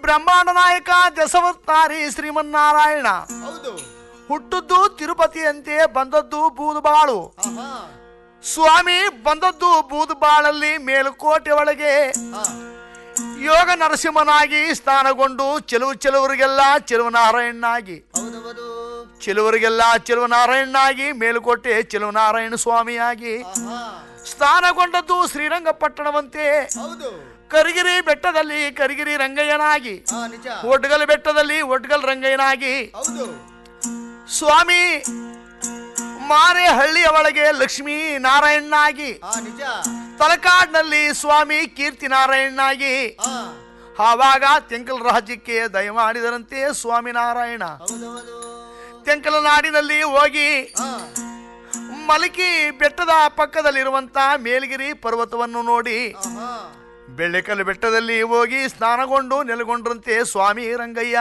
ಬ್ರಹ್ಮಾಂಡ ನಾಯಕ ದಶವತಾರಿ ಶ್ರೀಮನ್ನಾರಾಯಣ ಹೌದು ಹುಟ್ಟದ್ದು ತಿರುಪತಿಯಂತೆ ಬಂದದ್ದು ಬೂದುಬಾಳು ಆಹಾ ಸ್ವಾಮಿ ಬಂದದ್ದು ಬೂದುಬಾಳಲ್ಲಿ ಮೇಲುಕೋಟೆ ಒಳಗೆ ಹಾ ಯೋಗ ನರಸಿಂಹನಾಗಿ ಸ್ಥಾನಗೊಂಡು ಚೆಲುವು ಚೆಲುವರಿಗೆಲ್ಲ ಚೆಲುವನಾರಾಯಣನಾಗಿ ಹೌದೌದು ಚೆಲುವರಿಗೆಲ್ಲ ಚೆಲುವನಾರಾಯಣನಾಗಿ ಮೇಲುಕೋಟೆ ಚೆಲುವನಾರಾಯಣ ಸ್ವಾಮಿಯಾಗಿ ಆಹಾ ಸ್ಥಾನಗೊಂಡದ್ದು ಶ್ರೀರಂಗಪಟ್ಟಣವಂತೆ ಹೌದು ಕರಿಗಿರಿ ಬೆಟ್ಟದಲ್ಲಿ ಕರಿಗಿರಿ ರಂಗಯ್ಯನಾಗಿ ಹಾ ನಿಜ ಒಡ್ಗಲ್ ಬೆಟ್ಟದಲ್ಲಿ ಒಡ್ಗಲ್ ರಂಗಯ್ಯನಾಗಿ ಹೌದು ಸ್ವಾಮಿ ಮಾರೇಹಳ್ಳಿಯ ಒಳಗೆ ಲಕ್ಷ್ಮೀ ನಾರಾಯಣನಾಗಿ ಹಾ ನಿಜ ತಲಕಾಡ್ನಲ್ಲಿ ಸ್ವಾಮಿ ಕೀರ್ತಿ ನಾರಾಯಣನಾಗಿ ಹಾ ಆವಾಗ ತೆಂಕಲ್ ರಾಜ್ಯಕ್ಕೆ ದಯಮಾಡಿದರಂತೆ ಸ್ವಾಮಿನಾರಾಯಣ ಹೌದೌದು ತೆಂಕಲ ನಾಡಿನಲ್ಲಿ ಹೋಗಿ ಹಾ ಮಲಕಿ ಬೆಟ್ಟದ ಪಕ್ಕದಲ್ಲಿರುವಂತ ಮೇಲ್ಗಿರಿ ಪರ್ವತವನ್ನು ನೋಡಿ ಆಹಾ ಬೆಳ್ಳೆಕಲ್ಲು ಬೆಟ್ಟದಲ್ಲಿ ಹೋಗಿ ಸ್ನಾನಗೊಂಡು ನೆಲೆಗೊಂಡ್ರಂತೆ ಸ್ವಾಮಿ ರಂಗಯ್ಯ